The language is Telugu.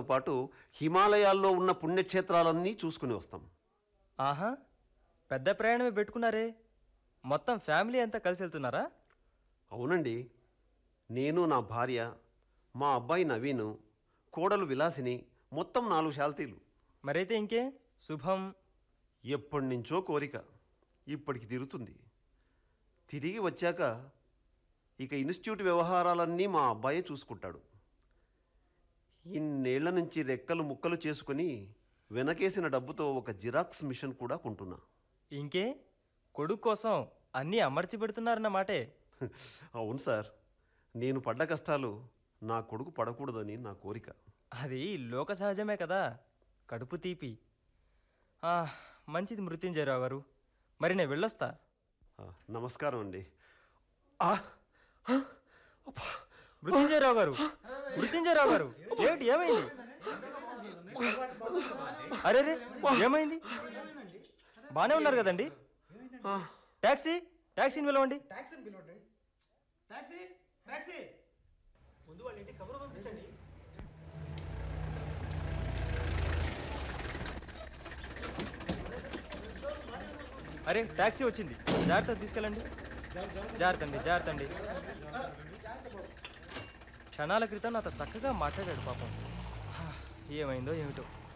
పాటు హిమాలయాల్లో ఉన్న పుణ్యక్షేత్రాలన్నీ చూసుకుని వస్తాం ఆహా పెద్ద ప్రయాణమే పెట్టుకున్నారే మొత్తం ఫ్యామిలీ అంతా కలిసి వెళ్తున్నారా అవునండి నేను నా భార్య మా అబ్బాయి నవీను కోడలు విలాసిని మొత్తం నాలుగు శాల్తీలు మరైతే ఇంకే శుభం ఎప్పటి నుంచో కోరిక ఇప్పటికి తీరుతుంది తిరిగి వచ్చాక ఇక ఇన్స్టిట్యూట్ వ్యవహారాలన్నీ మా అబ్బాయే చూసుకుంటాడు ఇన్నేళ్ల నుంచి రెక్కలు ముక్కలు చేసుకుని వెనకేసిన డబ్బుతో ఒక జిరాక్స్ మిషన్ కూడా కొంటున్నా ఇంకే కొడుకు కోసం అన్నీ అమర్చి పెడుతున్నారన్న మాటే అవును సార్ నేను పడ్డ కష్టాలు నా కొడుకు పడకూడదని నా కోరిక అది లోక సహజమే కదా కడుపు తీపి ఆ, మంచిది మృత్యుంజయరావు గారు మరి నేను వెళ్ళొస్తా ఆ, నమస్కారం అండి ఆ, ఆ, అబ్బా. మృత్యుంజయరావు గారు మృత్యుంజయరావు గారు ఏమిటి ఏమైంది అరే రే ఏమైంది బాగానే ఉన్నారు కదండి ఆ, ట్యాక్సీ ట్యాక్సీని పిలవండి టాక్సీ టాక్సీ ముందు వాళ్ళ ఇంటికి కబురు పంపించండి అరే ట్యాక్సీ వచ్చింది జాగ్రత్త తీసుకెళ్ళండి జాగ్రత్త అండి జాగ్రత్త అండి క్షణాల క్రితం నాతో చక్కగా మాట్లాడాడు పాపం హా, ఏమైందో ఏమిటో